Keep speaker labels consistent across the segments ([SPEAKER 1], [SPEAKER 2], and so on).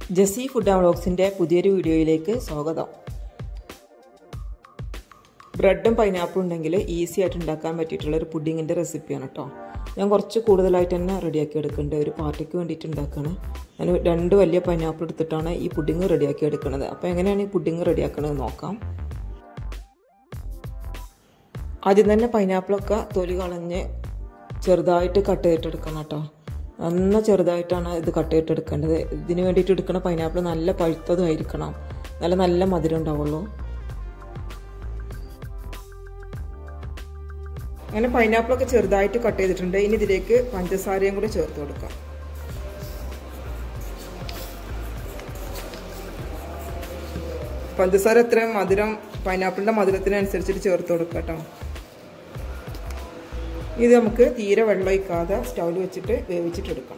[SPEAKER 1] Jessy food വ്ളോഗ്സിൻ്റെ പുതിയൊരു വീഡിയോയിലേക്ക് സ്വാഗതം ബ്രെഡും പൈനാപ്പിളും ഉണ്ടെങ്കിൽ ഈസി ആയിട്ട് ഉണ്ടാക്കാൻ പറ്റിയിട്ടുള്ള ഒരു പുഡിങ്ങിൻ്റെ റെസിപ്പിയാണ് കേട്ടോ ഞാൻ കുറച്ച് കൂടുതലായിട്ട് തന്നെ റെഡിയാക്കി എടുക്കുന്നുണ്ട് ഒരു പാർട്ടിക്ക് വേണ്ടിയിട്ട് ഉണ്ടാക്കുകയാണ് ഞാൻ രണ്ട് വലിയ പൈനാപ്പിൾ എടുത്തിട്ടാണ് ഈ പുഡിങ് റെഡിയാക്കി എടുക്കുന്നത് അപ്പോൾ എങ്ങനെയാണ് ഈ പുഡിങ് റെഡിയാക്കുന്നത് നോക്കാം ആദ്യം തന്നെ പൈനാപ്പിളൊക്കെ തൊലി കളഞ്ഞ് ചെറുതായിട്ട് കട്ട് ചെയ്തിട്ടെടുക്കണം കേട്ടോ നന്ന ചെറുതായിട്ടാണ് ഇത് കട്ട് ചെയ്തിട്ടെടുക്കേണ്ടത് ഇതിന് വേണ്ടിയിട്ട് എടുക്കുന്ന പൈനാപ്പിൾ നല്ല പഴുത്തതുമായിരിക്കണം നല്ല നല്ല മധുരം ഉണ്ടാവുള്ളൂ അങ്ങനെ പൈനാപ്പിളൊക്കെ ചെറുതായിട്ട് കട്ട് ചെയ്തിട്ടുണ്ട് ഇനി ഇതിലേക്ക് പഞ്ചസാരയും കൂടെ ചേർത്ത് കൊടുക്കാം പഞ്ചസാര എത്രയും മധുരം പൈനാപ്പിളിൻ്റെ മധുരത്തിനനുസരിച്ചിട്ട് ചേർത്ത് കൊടുക്കാം കേട്ടോ ഇത് നമുക്ക് തീരെ വെള്ളം ഒഴിക്കാതെ സ്റ്റൗവിൽ വെച്ചിട്ട് വേവിച്ചിട്ടെടുക്കണം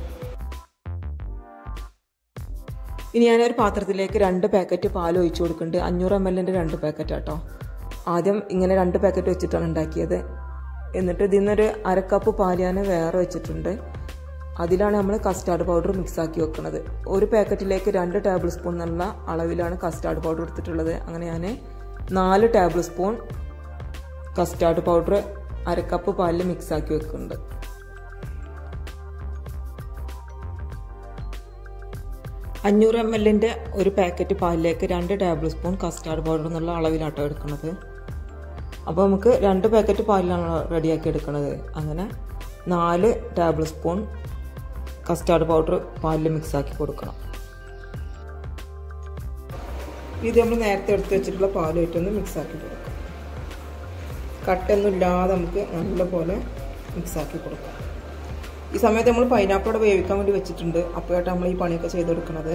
[SPEAKER 1] ഇനി ഞാനൊരു പാത്രത്തിലേക്ക് രണ്ട് പാക്കറ്റ് പാൽ ഒഴിച്ചു കൊടുക്കുന്നുണ്ട് അഞ്ഞൂറ് എം എല്ലിൻ്റെ രണ്ട് പാക്കറ്റ് കേട്ടോ ആദ്യം ഇങ്ങനെ രണ്ട് പാക്കറ്റ് വെച്ചിട്ടാണ് ഉണ്ടാക്കിയത് എന്നിട്ട് ഇതിൽ നിന്നൊരു അരക്കപ്പ് പാൽ ഞാൻ വേറെ വെച്ചിട്ടുണ്ട് അതിലാണ് നമ്മൾ കസ്റ്റാർഡ് പൗഡർ മിക്സ് ആക്കി വെക്കുന്നത് ഒരു പാക്കറ്റിലേക്ക് രണ്ട് ടേബിൾ സ്പൂൺ എന്നുള്ള അളവിലാണ് കസ്റ്റാർഡ് പൗഡർ എടുത്തിട്ടുള്ളത് അങ്ങനെ ഞാൻ നാല് ടേബിൾ സ്പൂൺ കസ്റ്റാർഡ് പൗഡർ അരക്കപ്പ് പാലിൽ മിക്സ് ആക്കി വെക്കുന്നുണ്ട് അഞ്ഞൂറ് എം എല്ലിൻ്റെ ഒരു പാക്കറ്റ് പാലിലേക്ക് രണ്ട് ടേബിൾ സ്പൂൺ കസ്റ്റാർഡ് പൗഡർ എന്നുള്ള അളവിലാട്ടോ എടുക്കുന്നത് അപ്പോൾ നമുക്ക് രണ്ട് പാക്കറ്റ് പാലിലാണ് റെഡിയാക്കി എടുക്കുന്നത് അങ്ങനെ നാല് ടേബിൾ സ്പൂൺ കസ്റ്റാർഡ് പൗഡർ പാലിൽ മിക്സ് ആക്കി കൊടുക്കണം ഇത് നമ്മൾ നേരത്തെ എടുത്ത് വെച്ചിട്ടുള്ള പാലുമായിട്ടൊന്ന് മിക്സ് ആക്കി കൊടുക്കാം കട്ടൊന്നും ഇല്ലാതെ നമുക്ക് നല്ലപോലെ മിക്സ് ആക്കി കൊടുക്കാം ഈ സമയത്ത് നമ്മൾ പൈനാപ്പിളോടെ വേവിക്കാൻ വേണ്ടി വെച്ചിട്ടുണ്ട് അപ്പോഴായിട്ട് നമ്മൾ ഈ പണിയൊക്കെ ചെയ്തെടുക്കുന്നത്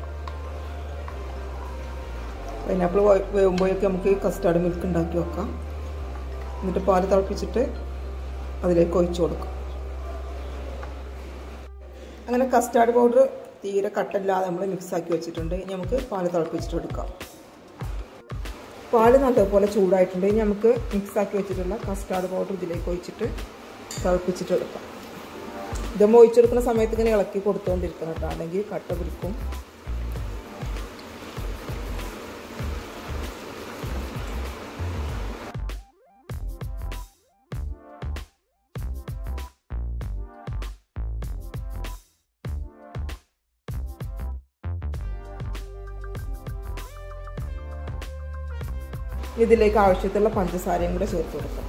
[SPEAKER 1] പൈനാപ്പിൾ വേവുമ്പോഴേക്ക് നമുക്ക് കസ്റ്റാർഡ് മിൽക്ക് ഉണ്ടാക്കി വെക്കാം എന്നിട്ട് പാല് തിളപ്പിച്ചിട്ട് അതിലേക്ക് ഒഴിച്ചു കൊടുക്കാം അങ്ങനെ കസ്റ്റാർഡ് പൗഡർ തീരെ കട്ടല്ലാതെ നമ്മൾ മിക്സ് ആക്കി വെച്ചിട്ടുണ്ട് ഇനി നമുക്ക് പാല് തിളപ്പിച്ചിട്ട് എടുക്കാം പാല് നല്ലപോലെ ചൂടായിട്ടുണ്ട് ഇനി നമുക്ക് മിക്സ് ആക്കി വെച്ചിട്ടുള്ള കസ്റ്റാർഡ് പൗഡർ ഇതിലേക്ക് ഒഴിച്ചിട്ട് തിളപ്പിച്ചിട്ട് എടുക്കാം ഇതമ്മ ഒഴിച്ചെടുക്കുന്ന സമയത്ത് ഇങ്ങനെ ഇളക്കി കൊടുത്തുകൊണ്ടിരിക്കണം കേട്ടോ അല്ലെങ്കിൽ കട്ട പിടിക്കും ഇതിലേക്ക് ആവശ്യത്തിലുള്ള പഞ്ചസാരയും കൂടെ ചേർത്ത് കൊടുക്കാം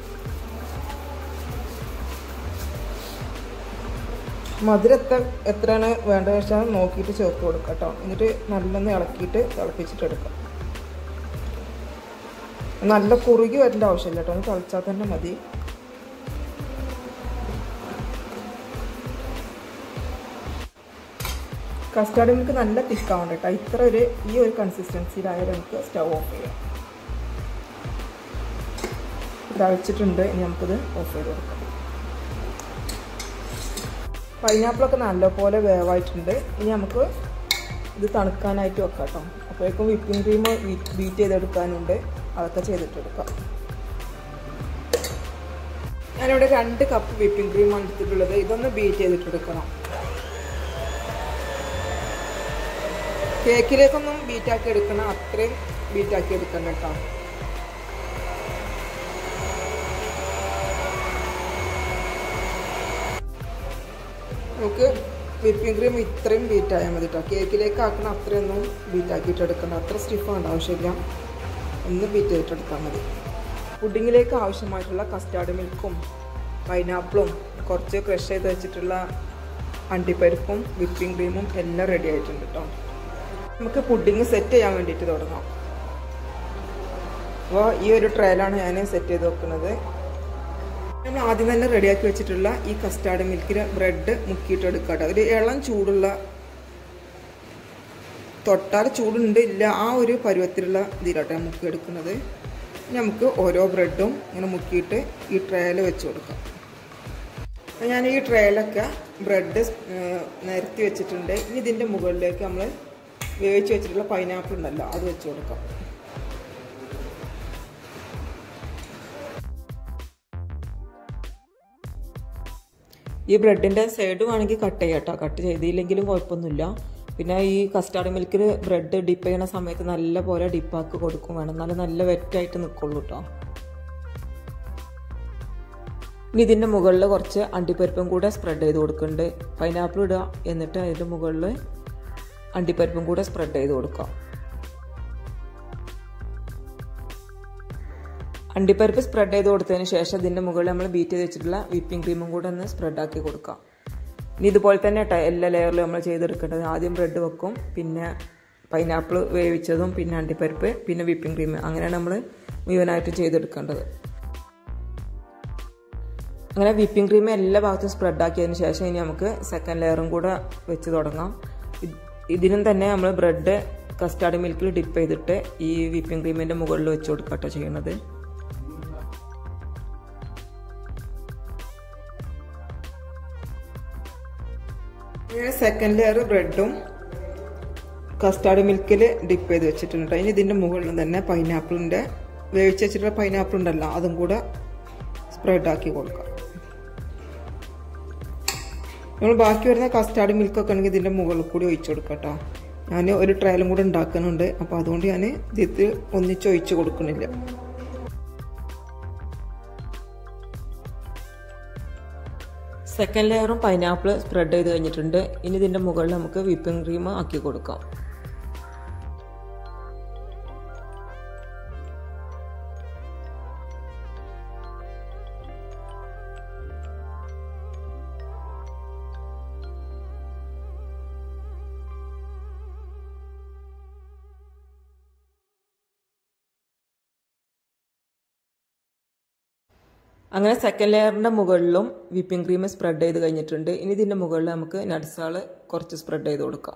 [SPEAKER 1] മധുരം എത്ര എത്രയാണ് വേണ്ടത് വെച്ചാൽ നോക്കിയിട്ട് ചേർത്ത് കൊടുക്കാം കേട്ടോ എന്നിട്ട് നല്ലൊന്ന് ഇളക്കിയിട്ട് തിളപ്പിച്ചിട്ട് എടുക്കാം നല്ല കുറുകി വരേണ്ട ആവശ്യമില്ല കേട്ടോ ഒന്ന് തിളച്ചാൽ തന്നെ മതി കസ്റ്റാർഡ് മിൽക്ക് നല്ല തിക്കാവണ്ട കേട്ടോ ഇത്ര ഒരു ഈ ഒരു കൺസിസ്റ്റൻസിയിലായാലും നമുക്ക് സ്റ്റവ് ഓഫ് ചെയ്യാം തിളച്ചിട്ടുണ്ട് ഇനി നമുക്കിത് ഓഫ് ചെയ്ത് കൊടുക്കാം പൈനാപ്പിളൊക്കെ നല്ലപോലെ വേവായിട്ടുണ്ട് ഇനി നമുക്ക് ഇത് തണുക്കാനായിട്ട് വെക്കാം കേട്ടോ അപ്പോഴേക്കും വിപ്പിംഗ് ക്രീം ബീറ്റ് ചെയ്തെടുക്കാനുണ്ട് അതൊക്കെ ചെയ്തിട്ടെടുക്കാം ഞാനിവിടെ രണ്ട് കപ്പ് വിപ്പിംഗ് ക്രീമാണ് എടുത്തിട്ടുള്ളത് ഇതൊന്ന് ബീറ്റ് ചെയ്തിട്ടെടുക്കണം കേക്കിലേക്കൊന്നും ബീറ്റാക്കി എടുക്കണം അത്രയും ബീറ്റാക്കി എടുക്കണ്ട കേട്ടോ നമുക്ക് വിപ്പിംഗ് ക്രീം ഇത്രയും ബീറ്റ് ആയാൽ മതി കേട്ടോ കേക്കിലേക്ക് ആക്കണം അത്രയൊന്നും ബീറ്റ് ആക്കിയിട്ട് എടുക്കണം അത്ര സ്റ്റിഫാണ് ആവശ്യമില്ല ഒന്ന് ബീറ്റ് ചെയ്തിട്ടെടുത്താൽ മതി പുഡിങ്ങിലേക്ക് ആവശ്യമായിട്ടുള്ള കസ്റ്റാർഡ് മിൽക്കും പൈനാപ്പിളും കുറച്ച് ക്രഷ് ചെയ്ത് വെച്ചിട്ടുള്ള അണ്ടിപ്പരിപ്പും വിപ്പിംഗ് ക്രീമും എല്ലാം റെഡി ആയിട്ടുണ്ട് കേട്ടോ നമുക്ക് പുഡിങ് സെറ്റ് ചെയ്യാൻ വേണ്ടിയിട്ട് തുടങ്ങാം അപ്പോൾ ഈ ഒരു ട്രയലാണ് ഞാൻ സെറ്റ് ചെയ്ത് വെക്കുന്നത് നമ്മൾ ആദ്യം തന്നെ റെഡിയാക്കി വെച്ചിട്ടുള്ള ഈ കസ്റ്റാർഡ് മിൽക്കിൽ ബ്രെഡ് മുക്കിയിട്ട് എടുക്കട്ടെ ഒരു ഇളം ചൂടുള്ള തൊട്ടാൽ ചൂടുണ്ട് ഇല്ല ആ ഒരു പരുവത്തിലുള്ള ഇതിലാട്ടെ മുക്കി എടുക്കുന്നത് നമുക്ക് ഓരോ ബ്രെഡും ഇങ്ങനെ മുക്കിയിട്ട് ഈ ട്രേയിൽ വെച്ച് കൊടുക്കാം ഞാൻ ഈ ട്രേയിലൊക്കെ ബ്രെഡ് നിരത്തി വെച്ചിട്ടുണ്ട് ഇനി ഇതിൻ്റെ മുകളിലേക്ക് നമ്മൾ വേവിച്ച് വെച്ചിട്ടുള്ള പൈനാപ്പിൾ ഉണ്ടല്ലോ അത് വെച്ച് കൊടുക്കാം ഈ ബ്രെഡിൻ്റെ സൈഡ് വേണമെങ്കിൽ കട്ട് ചെയ്യാം കേട്ടോ കട്ട് ചെയ്തില്ലെങ്കിലും കുഴപ്പമൊന്നുമില്ല പിന്നെ ഈ കസ്റ്റാർഡ് മിൽക്കിൽ ബ്രെഡ് ഡിപ്പ് ചെയ്യണ സമയത്ത് നല്ല പോലെ ഡിപ്പാക്കി കൊടുക്കും വേണം എന്നാലും നല്ല വെറ്റായിട്ട് നിൽക്കുള്ളൂ കേട്ടോ ഇനി ഇതിൻ്റെ മുകളിൽ കുറച്ച് അണ്ടിപ്പരിപ്പും കൂടെ സ്പ്രെഡ് ചെയ്ത് കൊടുക്കുന്നുണ്ട് പൈനാപ്പിൾ ഇടുക എന്നിട്ട് അതിൻ്റെ മുകളിൽ അണ്ടിപ്പരിപ്പും കൂടെ സ്പ്രെഡ് ചെയ്ത് കൊടുക്കാം അണ്ടിപ്പരിപ്പ് സ്പ്രെഡ് ചെയ്ത് കൊടുത്തതിന് ശേഷം ഇതിൻ്റെ മുകളിൽ നമ്മൾ ബീറ്റ് ചെയ്ത് വെച്ചിട്ടുള്ള വിപ്പിംഗ് ക്രീമും കൂടെ ഒന്ന് സ്പ്രെഡ് ആക്കി കൊടുക്കാം ഇനി ഇതുപോലെ തന്നെ കേട്ടോ എല്ലാ ലെയറിലും നമ്മൾ ചെയ്തെടുക്കേണ്ടത് ആദ്യം ബ്രെഡ് വെക്കും പിന്നെ പൈനാപ്പിൾ വേവിച്ചതും പിന്നെ അണ്ടിപ്പരിപ്പ് പിന്നെ വിപ്പിംഗ് ക്രീം അങ്ങനെയാണ് നമ്മൾ മുഴുവനായിട്ട് ചെയ്തെടുക്കേണ്ടത് അങ്ങനെ വിപ്പിംഗ് ക്രീം എല്ലാ ഭാഗത്തും സ്പ്രെഡ് ആക്കിയതിന് ശേഷം ഇനി നമുക്ക് സെക്കൻഡ് ലെയറും കൂടെ വെച്ച് തുടങ്ങാം ഇതിനും തന്നെ നമ്മൾ ബ്രെഡ് കസ്റ്റാർഡ് മിൽക്കിൽ ഡിപ്പ് ചെയ്തിട്ട് ഈ വിപ്പിംഗ് ക്രീമിൻ്റെ മുകളിൽ വെച്ച് കൊടുക്കട്ടോ ചെയ്യണത് ഇങ്ങനെ സെക്കൻഡ് ലെയർ ബ്രെഡും കസ്റ്റാർഡ് മിൽക്കിൽ ഡിപ്പ് ചെയ്ത് വെച്ചിട്ടുണ്ട് ഇനി ഇതിൻ്റെ മുകളിൽ തന്നെ പൈനാപ്പിളിൻ്റെ വേവിച്ച് വെച്ചിട്ടുള്ള പൈനാപ്പിൾ ഉണ്ടല്ലോ അതും കൂടെ സ്പ്രെഡ് ആക്കി കൊടുക്കാം നമ്മൾ ബാക്കി വരുന്ന കസ്റ്റാർഡ് മിൽക്കൊക്കെ ആണെങ്കിൽ ഇതിൻ്റെ മുകളിൽ കൂടി ഒഴിച്ചു കൊടുക്കാം കേട്ടോ ഞാൻ ഒരു ട്രയലും കൂടെ ഉണ്ടാക്കുന്നുണ്ട് അപ്പോൾ അതുകൊണ്ട് ഞാൻ ഇതിൽ ഒന്നിച്ച് ഒഴിച്ച് കൊടുക്കണില്ല സെക്കൻഡ് ലെയറും പൈനാപ്പിൾ സ്പ്രെഡ് ചെയ്ത് കഴിഞ്ഞിട്ടുണ്ട് ഇനി ഇതിൻ്റെ മുകളിൽ നമുക്ക് വിപ്പിംഗ് ക്രീം ആക്കി കൊടുക്കാം അങ്ങനെ സെക്കൻഡ് ലെയറിൻ്റെ മുകളിലും വിപ്പിംഗ് ക്രീം സ്പ്രെഡ് ചെയ്ത് കഴിഞ്ഞിട്ടുണ്ട് ഇനി ഇതിൻ്റെ മുകളിൽ നമുക്ക് നട്ട്സുകൾ കുറച്ച് സ്പ്രെഡ് ചെയ്ത് കൊടുക്കാം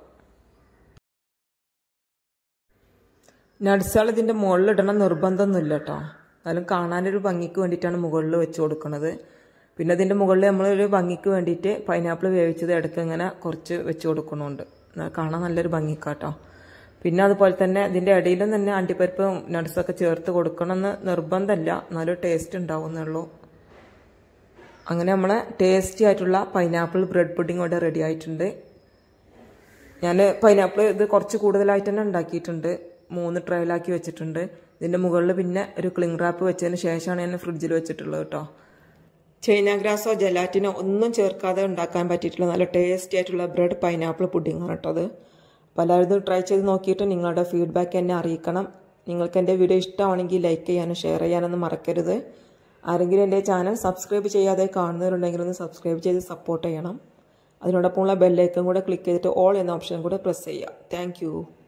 [SPEAKER 1] നട്ട്സുകൾ ഇതിൻ്റെ മുകളിൽ ഇടണം നിർബന്ധമൊന്നുമില്ല കേട്ടോ എന്നാലും കാണാനൊരു ഭംഗിക്ക് വേണ്ടിയിട്ടാണ് മുകളിൽ വെച്ച് കൊടുക്കുന്നത് പിന്നെ അതിൻ്റെ മുകളിൽ നമ്മളൊരു ഭംഗിക്ക് വേണ്ടിയിട്ട് പൈനാപ്പിൾ വേവിച്ചത് ഇടയ്ക്ക് ഇങ്ങനെ കുറച്ച് വെച്ച് കൊടുക്കണമുണ്ട് കാണാൻ നല്ലൊരു ഭംഗിക്കാട്ടോ പിന്നെ അതുപോലെ തന്നെ ഇതിൻ്റെ ഇടയിലും തന്നെ അണ്ടിപ്പരിപ്പും നട്ട്സൊക്കെ ചേർത്ത് കൊടുക്കണമെന്ന് നിർബന്ധമല്ല എന്നാലും ടേസ്റ്റ് ഉണ്ടാവുന്നുള്ളൂ അങ്ങനെ നമ്മളെ ടേസ്റ്റി ആയിട്ടുള്ള പൈനാപ്പിൾ ബ്രെഡ് പുഡിംഗ് ഇവിടെ റെഡി ആയിട്ടുണ്ട് ഞാൻ പൈനാപ്പിൾ ഇത് കുറച്ച് കൂടുതലായിട്ട് തന്നെ ഉണ്ടാക്കിയിട്ടുണ്ട് മൂന്ന് ട്രയലാക്കി വെച്ചിട്ടുണ്ട് ഇതിൻ്റെ മുകളിൽ പിന്നെ ഒരു ക്ലിങ് റാപ്പ് വെച്ചതിന് ശേഷമാണ് ഞാൻ ഫ്രിഡ്ജിൽ വെച്ചിട്ടുള്ളത് കേട്ടോ ചൈന ഗ്രാസോ ജലാറ്റിനോ ഒന്നും ചേർക്കാതെ ഉണ്ടാക്കാൻ പറ്റിയിട്ടുള്ള നല്ല ടേസ്റ്റി ആയിട്ടുള്ള ബ്രെഡ് പൈനാപ്പിൾ പുഡിംഗ് ആണ് കേട്ടോ അത് പലരും ട്രൈ ചെയ്ത് നോക്കിയിട്ട് നിങ്ങളുടെ ഫീഡ്ബാക്ക് എന്നെ അറിയിക്കണം നിങ്ങൾക്ക് എൻ്റെ വീഡിയോ ഇഷ്ടമാണെങ്കിൽ ലൈക്ക് ചെയ്യാനും ഷെയർ ചെയ്യാനൊന്നും മറക്കരുത് ആരെങ്കിലും എൻ്റെ ചാനൽ സബ്സ്ക്രൈബ് ചെയ്യാതെ കാണുന്നവരുണ്ടെങ്കിൽ ഒന്ന് സബ്സ്ക്രൈബ് ചെയ്ത് സപ്പോർട്ട് ചെയ്യണം അതിനോടൊപ്പമുള്ള ബെല്ലൈക്കൺ കൂടെ ക്ലിക്ക് ചെയ്തിട്ട് ഓൾ എന്ന ഓപ്ഷൻ കൂടെ പ്രസ് ചെയ്യുക താങ്ക്